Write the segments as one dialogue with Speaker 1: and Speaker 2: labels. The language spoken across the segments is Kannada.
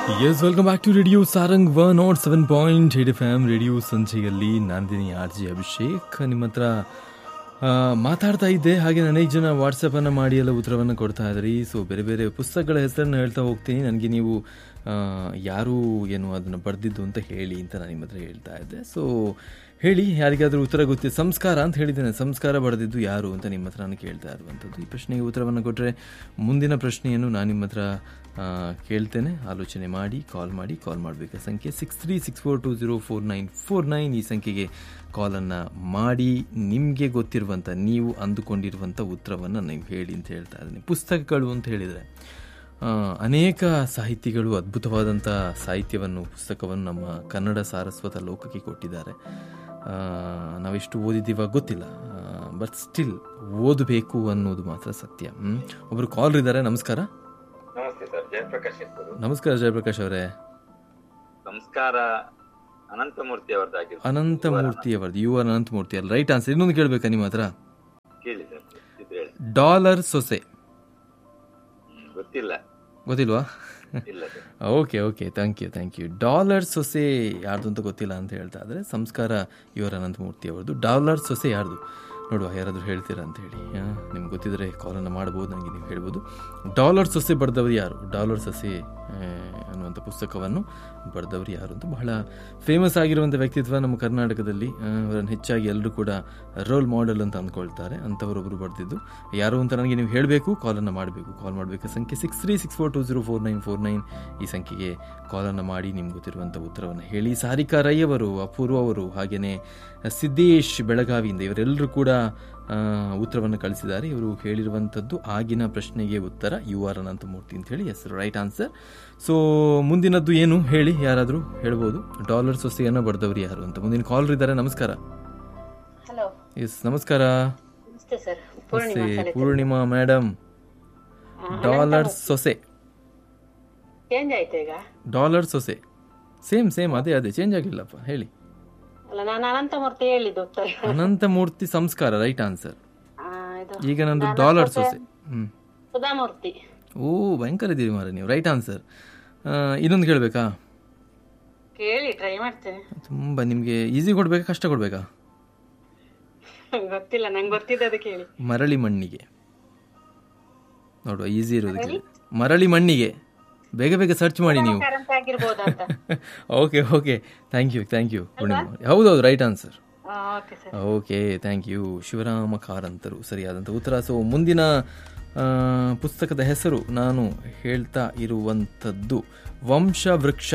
Speaker 1: S welcome back to radio Sarang one nought seven point eight F M radio ಸಂಜೆಯಲ್ಲಿ ನಾನಿದ್ದೀನಿ ಆರ್ ಜಿ ಅಭಿಷೇಕ್ ನಿಮ್ಮ ಹತ್ರ ಆ, ಮಾತಾಡ್ತಾ ಇದ್ದೆ ಹಾಗೆ ಅನೇಕ ಜನ ವಾಟ್ಸಪ್ಪನ್ನು ಮಾಡಿ ಎಲ್ಲ ಉತ್ತರವನ್ನು ಕೊಡ್ತಾ ಇದ್ರಿ ಸೊ ಬೇರೆ ಬೇರೆ ಪುಸ್ತಕಗಳ ಹೆಸರನ್ನು ಹೇಳ್ತಾ ಹೋಗ್ತೀನಿ ನನಗೆ ನೀವು ಆ, ಯಾರು ಏನು ಅದನ್ನು ಬರೆದಿದ್ದು ಅಂತ ಹೇಳಿ ಅಂತ ನಾನು ನಿಮ್ಮ ಹತ್ರ ಹೇಳ್ತಾ ಇದ್ದೆ ಸೊ ಹೇಳಿ ಯಾರಿಗಾದರೂ ಉತ್ತರ ಗೊತ್ತಿದೆ ಸಂಸ್ಕಾರ ಅಂತ ಹೇಳಿದ್ದೇನೆ ಸಂಸ್ಕಾರ ಬರೆದಿದ್ದು ಯಾರು ಅಂತ ನಿಮ್ಮ ಹತ್ರ ನಾನು ಕೇಳ್ತಾ ಇರುವಂಥದ್ದು ಈ ಪ್ರಶ್ನೆಗೆ ಉತ್ತರವನ್ನು ಕೊಟ್ಟರೆ ಮುಂದಿನ ಪ್ರಶ್ನೆಯನ್ನು ನಾನು ನಿಮ್ಮ ಹತ್ರ ಆ, ಕೇಳ್ತೇನೆ ಆಲೋಚನೆ ಮಾಡಿ ಕಾಲ್ ಮಾಡಿ ಕಾಲ್ ಮಾಡಬೇಕು ಸಂಖ್ಯೆ six three six four two zero four nine four nine ಈ ಸಂಖ್ಯೆಗೆ ಕಾಲನ್ನು ಮಾಡಿ ನಿಮಗೆ ಗೊತ್ತಿರುವಂಥ ನೀವು ಅಂದುಕೊಂಡಿರುವಂಥ ಉತ್ತರವನ್ನು ನೀವು ಹೇಳಿ ಅಂತ ಹೇಳ್ತಾ ಇದ್ದೀನಿ ಪುಸ್ತಕಗಳು ಅಂತ ಹೇಳಿದರೆ ಆ, ಅನೇಕ ಸಾಹಿತಿಗಳು ಅದ್ಭುತವಾದಂಥ ಸಾಹಿತ್ಯವನ್ನು ಪುಸ್ತಕವನ್ನು ನಮ್ಮ ಕನ್ನಡ ಸಾರಸ್ವತ ಲೋಕಕ್ಕೆ ಕೊಟ್ಟಿದ್ದಾರೆ ಆ, ನಾವೆಷ್ಟು ಓದಿದ್ದೀವ ಗೊತ್ತಿಲ್ಲ ಬಟ್ ಸ್ಟಿಲ್ ಓದಬೇಕು ಅನ್ನೋದು ಮಾತ್ರ ಸತ್ಯ ಹ್ಮ್? ಒಬ್ರು ಕಾಲ್ ಇದ್ದಾರೆ ನಮಸ್ಕಾರ
Speaker 2: ನಮಸ್ತೆ ಸರ್ ಜಯಪ್ರಕಾಶ್ ಹೆಸರು
Speaker 1: ನಮಸ್ಕಾರ ಜಯಪ್ರಕಾಶ್ ಅವರೇ
Speaker 2: ನಮಸ್ಕಾರ ಅನಂತಮೂರ್ತಿ ಅವರದ್ದಾಗಿರ್ಬೋದು
Speaker 1: ಅನಂತಮೂರ್ತಿ ಅವರದ್ದು ಯು ಆರ್ ಅನಂತಮೂರ್ತಿ ಅಲ್ಲ ರೈಟ್ ಆನ್ಸರ್ ಇನ್ನೊಂದು ಕೇಳಬೇಕಾ ನಿಮ್ಮ ಹತ್ರ
Speaker 2: ಕೇಳಿ ಸರ್ ಇದ್ರೆ ಹೇಳಿ
Speaker 1: ಡಾಲರ್ ಸೊಸೆ
Speaker 2: ಹ್ಮ್, ಗೊತ್ತಿಲ್ಲ
Speaker 1: ಗೊತ್ತಿಲ್ವಾ
Speaker 2: ಇಲ್ಲ sir
Speaker 1: okay okay thank you thank you dollar ಸೊಸೆ ಯಾರ್ದು ಅಂತ ಗೊತ್ತಿಲ್ಲ ಅಂತ ಹೇಳ್ತಾ ಇದ್ರೆ ಸಂಸ್ಕಾರ ಇವರ ಅನಂತಮೂರ್ತಿ ಅವರದು ಡಾಲರ್ ಸೊಸೆ ಯಾರ್ದು ನೋಡುವ ಯಾರಾದರೂ ಹೇಳ್ತೀರಾ ಅಂತ ಹೇಳಿ ನಿಮ್ಗೆ ಗೊತ್ತಿದ್ರೆ ಕಾಲನ್ನು ಮಾಡ್ಬೋದು ನನಗೆ ನೀವು ಹೇಳ್ಬೋದು ಡಾಲರ್ ಸೊಸೆ ಬರೆದವರು ಯಾರು ಡಾಲರ್ ಸೊಸೆ ಆ, ಅನ್ನುವಂಥ ಪುಸ್ತಕವನ್ನು ಬರೆದವರು ಯಾರು ಅಂತ ಬಹಳ ಫೇಮಸ್ ಆಗಿರುವಂಥ ವ್ಯಕ್ತಿತ್ವ ನಮ್ಮ ಕರ್ನಾಟಕದಲ್ಲಿ ಆ, ಅವರನ್ನು ಹೆಚ್ಚಾಗಿ ಎಲ್ಲರೂ ಕೂಡ ರೋಲ್ ಮಾಡೆಲ್ ಅಂತ ಅಂದ್ಕೊಳ್ತಾರೆ ಅಂಥವರೊಬ್ಬರು ಬರೆದಿದ್ದು ಯಾರು ಅಂತ ನನಗೆ ನೀವು ಹೇಳಬೇಕು ಕಾಲನ್ನು ಮಾಡಬೇಕು ಕಾಲ್ ಮಾಡಬೇಕು ಸಂಖ್ಯೆ six three six four two zero four nine four nine ಈ ಸಂಖ್ಯೆಗೆ ಕಾಲನ್ನು ಮಾಡಿ ನಿಮ್ಗೆ ಗೊತ್ತಿರುವಂಥ ಉತ್ತರವನ್ನು ಹೇಳಿ ಸಾರಿಕಾ ರೈ ಅವರು ಅಪೂರ್ವ ಅವರು ಹಾಗೆಯೇ ಸಿದ್ದೇಶ್ ಬೆಳಗಾವಿಯಿಂದ ಇವರೆಲ್ಲರೂ ಕೂಡ ಆ, ಉತ್ತರವನ್ನು ಕಳಿಸಿದ್ದಾರೆ ಇವರು ಹೇಳಿರುವಂಥದ್ದು ಆಗಿನ ಪ್ರಶ್ನೆಗೆ ಉತ್ತರ ಯು ಆರ್ ಅನಂತಮೂರ್ತಿ ಅಂತ ಹೇಳಿ ಹೆಸರು ರೈಟ್ ಆನ್ಸರ್ ಸೊ ಮುಂದಿನದ್ದು ಏನು ಹೇಳಿ ಯಾರಾದರೂ ಹೇಳ್ಬೋದು ಡಾಲರ್ ಸೊಸೆಯನ್ನು ಬರೆದವರು ಯಾರು ಅಂತ ಮುಂದಿನ ಕಾಲರ್ ಇದ್ದಾರೆ ನಮಸ್ಕಾರ
Speaker 3: ಹಲೋ
Speaker 1: ಎಸ್ ನಮಸ್ಕಾರ
Speaker 3: ನಮಸ್ತೆ ಸರ್
Speaker 1: ಸೊಸೆ ಪೂರ್ಣಿಮಾ ಮೇಡಮ್ ಡಾಲರ್ ಸೊಸೆ
Speaker 3: ಚೇಂಜ್ ಆಯ್ತು ಈಗ
Speaker 1: ಡಾಲರ್ ಸೊಸೆ ಸೇಮ್ ಸೇಮ್ ಅದೇ ಅದೇ ಚೇಂಜ್ ಆಗಿಲ್ಲಪ್ಪ ಹೇಳಿ
Speaker 3: ಅಲ್ಲ ನಾನು ಅನಂತಮೂರ್ತಿ ಹೇಳಿದ್ದು ಉತ್ತರ
Speaker 1: ಅನಂತಮೂರ್ತಿ ಸಂಸ್ಕಾರ ರೈಟ್ ಆನ್ಸರ್
Speaker 3: ಆ, ಇದು
Speaker 1: ಈಗ ನಂದು ಡಾಲರ್ ಸೊಸೆ ಹ್ಮ್
Speaker 3: ಸುಧಾಮೂರ್ತಿ
Speaker 1: ಓ ಭಯಂಕರ ಇದ್ದೀರಿ ಮಾರ ನೀವು ರೈಟ್ ಆನ್ಸರ್ ಇನ್ನೊಂದು ಕೇಳಬೇಕಾ
Speaker 3: ಕೇಳಿ ಟ್ರೈ ಮಾಡ್ತೇನೆ
Speaker 1: ತುಂಬ ನಿಮಗೆ ಈಸಿ ಕೊಡ್ಬೇಕಾ ಕಷ್ಟ ಕೊಡ್ಬೇಕಾ
Speaker 3: ಗೊತ್ತಿಲ್ಲ ನಂಗೆ ಗೊತ್ತಿದ್ದದು ಕೇಳಿ
Speaker 1: ಮರಳಿ ಮಣ್ಣಿಗೆ ನೋಡುವ ಈಸಿ ಇರೋದು ಕೇಳಿ ಮರಳಿ ಮಣ್ಣಿಗೆ ಬೇಗ ಬೇಗ ಸರ್ಚ್ ಮಾಡಿ ನೀವು
Speaker 3: ಕರೆಂಟ್ ಆಗಿರ್ಬೋದಂತ
Speaker 1: okay okay thank you thank you Poornima ಹೌದೌದು right answer
Speaker 3: okay sir
Speaker 1: okay thank you Shivarama ಕಾರಂತರು ಸರಿಯಾದಂಥ ಉತ್ತರ ಸೊ ಮುಂದಿನ ಆ, ಪುಸ್ತಕದ ಹೆಸರು ನಾನು ಹೇಳ್ತಾ ಇರುವಂಥದ್ದು ವಂಶವೃಕ್ಷ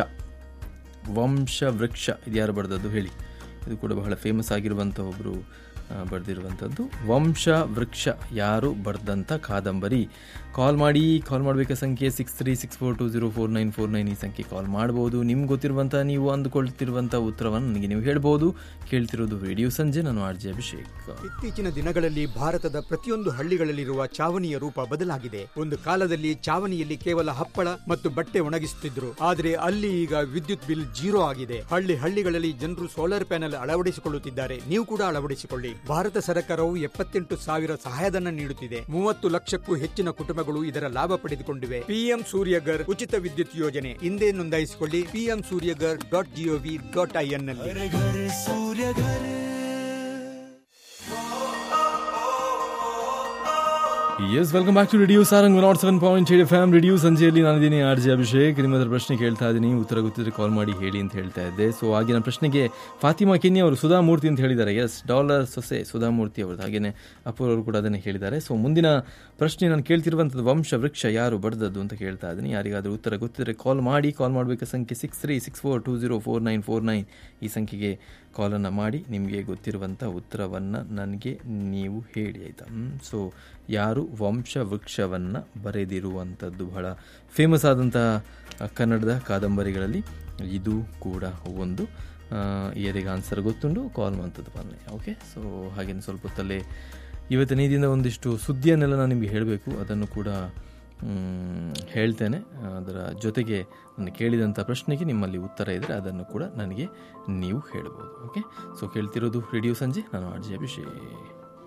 Speaker 1: ವಂಶವೃಕ್ಷ ಇದು ಯಾರು ಬರೆದದ್ದು ಹೇಳಿ ಇದು ಕೂಡ ಬಹಳ ಫೇಮಸ್ ಆಗಿರುವಂಥ ಒಬ್ಬರು ಬರೆದಿರುವಂಥದ್ದು ವಂಶವೃಕ್ಷ ಯಾರು ಬರೆದಂಥ ಕಾದಂಬರಿ ಕಾಲ್ ಮಾಡಿ ಕಾಲ್ ಮಾಡಬೇಕಾದ ಸಂಖ್ಯೆ six three six four two zero four nine four nine ಈ ಸಂಖ್ಯೆ ಕಾಲ್ ಮಾಡ್ಬೋದು ನಿಮ್ಗೆ ಗೊತ್ತಿರುವಂಥ ನೀವು ಅಂದುಕೊಳ್ತಿರುವಂಥ ಉತ್ತರವನ್ನು ನನಗೆ ನೀವು ಹೇಳ್ಬೋದು ಕೇಳ್ತಿರೋದು ರೇಡಿಯೋ ಸಂಜೆ ನಾನು ಆರ್ ಜೆ ಅಭಿಷೇಕ್
Speaker 4: ಇತ್ತೀಚಿನ ದಿನಗಳಲ್ಲಿ ಭಾರತದ ಪ್ರತಿಯೊಂದು ಹಳ್ಳಿಗಳಲ್ಲಿರುವ ಚಾವಣಿಯ ರೂಪ ಬದಲಾಗಿದೆ ಒಂದು ಕಾಲದಲ್ಲಿ ಚಾವಣಿಯಲ್ಲಿ ಕೇವಲ ಹಪ್ಪಳ ಮತ್ತು ಬಟ್ಟೆ ಒಣಗಿಸುತ್ತಿದ್ರು ಆದರೆ ಅಲ್ಲಿ ಈಗ ವಿದ್ಯುತ್ ಬಿಲ್ ಜೀರೋ ಆಗಿದೆ ಹಳ್ಳಿ ಹಳ್ಳಿಗಳಲ್ಲಿ ಜನರು ಸೋಲಾರ್ ಪ್ಯಾನೆಲ್ ಅಳವಡಿಸಿಕೊಳ್ಳುತ್ತಿದ್ದಾರೆ ನೀವು ಕೂಡ ಅಳವಡಿಸಿಕೊಳ್ಳಿ ಭಾರತ ಸರ್ಕಾರವು ಎಪ್ಪತ್ತೆಂಟು ಸಾವಿರ ಸಹಾಯಧನ ನೀಡುತ್ತಿದೆ ಮೂವತ್ತು ಲಕ್ಷಕ್ಕೂ ಹೆಚ್ಚಿನ ಕುಟುಂಬಗಳು ಇದರ ಲಾಭ ಪಡೆದುಕೊಂಡಿವೆ ಪಿಎಂ ಸೂರ್ಯಗರ್ ಉಚಿತ ವಿದ್ಯುತ್ ಯೋಜನೆ ಹಿಂದೆ ನೋಂದಾಯಿಸಿಕೊಳ್ಳಿ PM Suryaghar dot GOV dot IN ನಲ್ಲಿ
Speaker 1: yes welcome back to radio Sarang nought seven point eight FM radio ಸಂಜೆಯಲ್ಲಿ ನಾನಿದ್ದೀನಿ ಆರ್ ಜೆ ಅಭಿಷೇಕ್ ನಿಮ್ಮ ಹತ್ರ ಪ್ರಶ್ನೆ ಕೇಳ್ತಾ ಇದ್ದೀನಿ ಉತ್ತರ ಗೊತ್ತಿದ್ರೆ ಕಾಲ್ ಮಾಡಿ ಹೇಳಿ ಅಂತ ಹೇಳ್ತಾ ಇದ್ದೆ ಸೊ ಆಗಿನ ಪ್ರಶ್ನೆಗೆ ಫಾತಿಮಾ ಕೆನ್ನಿ ಅವರು ಸುಧಾಮೂರ್ತಿ ಅಂತ ಹೇಳಿದ್ದಾರೆ ಎಸ್ ಡಾಲರ್ ಸೊಸೆ ಸುಧಾಮೂರ್ತಿ ಅವ್ರದ್ದು ಹಾಗೇನೆ ಅಪೂರ್ ಅವರು ಕೂಡ ಅದನ್ನೇ ಹೇಳಿದ್ದಾರೆ ಸೊ ಮುಂದಿನ ಪ್ರಶ್ನೆ ನಾನು ಕೇಳ್ತಿರುವಂಥದ್ದು ವಂಶ ವೃಕ್ಷ ಯಾರು ಬರೆದದ್ದು ಅಂತ ಕೇಳ್ತಾ ಇದ್ದೀನಿ ಯಾರಿಗಾದರೂ ಉತ್ತರ ಗೊತ್ತಿದ್ರೆ ಕಾಲ್ ಮಾಡಿ ಕಾಲ್ ಮಾಡಬೇಕು ಸಂಖ್ಯೆ six three six four two zero four nine four nine ಈ ಸಂಖ್ಯೆಗೆ ಕಾಲನ್ನು ಮಾಡಿ ನಿಮಗೆ ಗೊತ್ತಿರುವಂಥ ಉತ್ತರವನ್ನು ನನಗೆ ನೀವು ಹೇಳಿ ಆಯಿತಾ ಸೊ ಯಾರು ವಂಶ ವೃಕ್ಷವನ್ನು ಬರೆದಿರುವಂಥದ್ದು ಬಹಳ ಫೇಮಸ್ ಆದಂಥ ಕನ್ನಡದ ಕಾದಂಬರಿಗಳಲ್ಲಿ ಇದು ಕೂಡ ಒಂದು ಆ, ಯಾರಿಗೆ ಆನ್ಸರ್ ಗೊತ್ತುಂಟು ಕಾಲ್ ಮಾಡುವಂಥದ್ದು ಬನ್ನಿ ಓಕೆ ಸೊ ಹಾಗೇನು ಸ್ವಲ್ಪ ಹೊತ್ತಲ್ಲೇ ಇವತ್ತಿನ ಈ ದಿನ ಒಂದಿಷ್ಟು ಸುದ್ದಿಯನ್ನೆಲ್ಲ ನಾನು ನಿಮಗೆ ಹೇಳಬೇಕು ಅದನ್ನು ಕೂಡ ಮ್, ಹೇಳ್ತೇನೆ ಅದರ ಜೊತೆಗೆ ನಾನು ಕೇಳಿದಂಥ ಪ್ರಶ್ನೆಗೆ ನಿಮ್ಮಲ್ಲಿ ಉತ್ತರ ಇದ್ದರೆ ಅದನ್ನು ಕೂಡ ನನಗೆ ನೀವು ಹೇಳ್ಬೋದು ಓಕೆ ಸೊ ಕೇಳ್ತಿರೋದು ರೇಡಿಯೋ ಸಂಜೆ ನಾನು ಆರ್ ಜಿ ಅಭಿಷೇಕ್